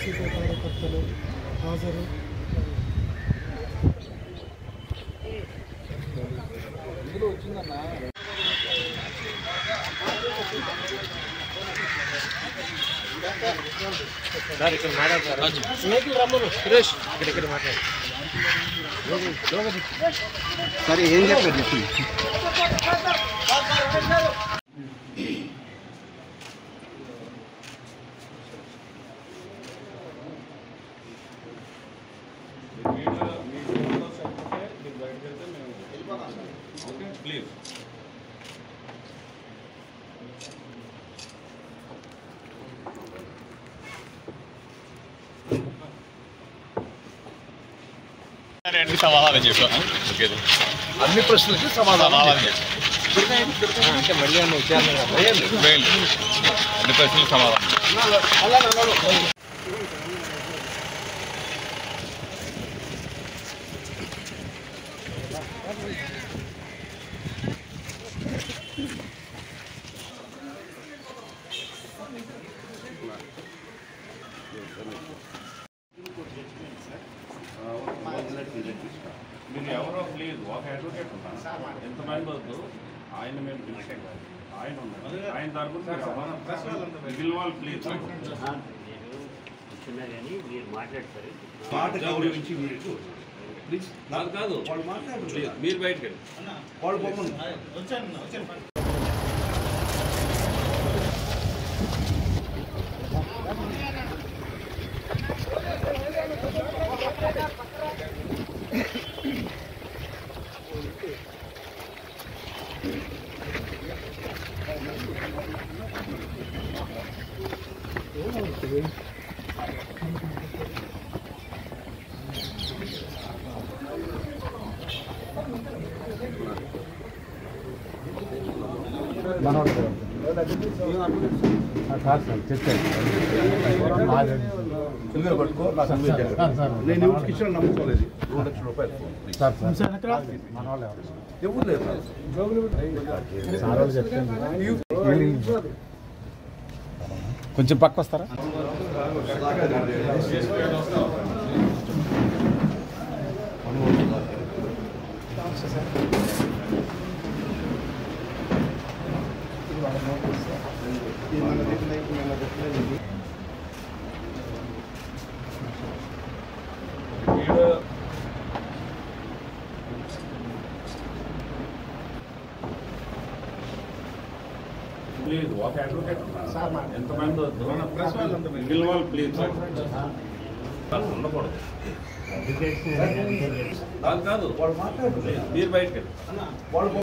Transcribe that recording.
YCP కార్యకర్తలు హాజరు సరే ఏం చెప్పారు చెప్పండి ప్లీజ్ అన్ని సమాధానం చెప్పాను ఓకే అన్ని ప్రశ్నలకి సమాధానం సమాధానం చెప్పాను అంటే మళ్ళీ అన్న విచారణ వేయండి. అన్ని ప్రశ్నలకు సమాధానం మీరు ఎవరో ప్లీజ్ ఒక అడ్వకేట్ ఉన్నారు ఎంతమంది వద్దు ఆయన మేము పిలిచాం ఆయన ఉన్నారు ఆయన తరపున మీరు అవ్వాలి. మిగిలిన వాళ్ళు ప్లీజ్ కూర్చున్నా కానీ మీరు మాట్లాడతారు మాట గౌరవించి మీరు ప్లీజ్ కాదు కాదు వాళ్ళు మాట్లాడు ప్లీజ్ మీరు బయటకు వెళ్ళి వాళ్ళు పొమ్మను ఇదిగో పట్టుకో నాకు అన్ని ఇచ్చారు. నేను ఎవరికి ఇచ్చిన నమ్ముకోలేదు రెండు లక్షల రూపాయలు ఎవరు లేదు కొంచెం పక్క వస్తారా ప్లీజ్ ఒక అడ్వకేట్ ఉన్నారు ఎంతమంది వద్దు మిగిలిన వాళ్ళు ప్లీజ్ ఉండకూడదు కాదు కాదు వాళ్ళు మాట్లాడు మీరు బయటకు వెళ్ళి వాళ్ళు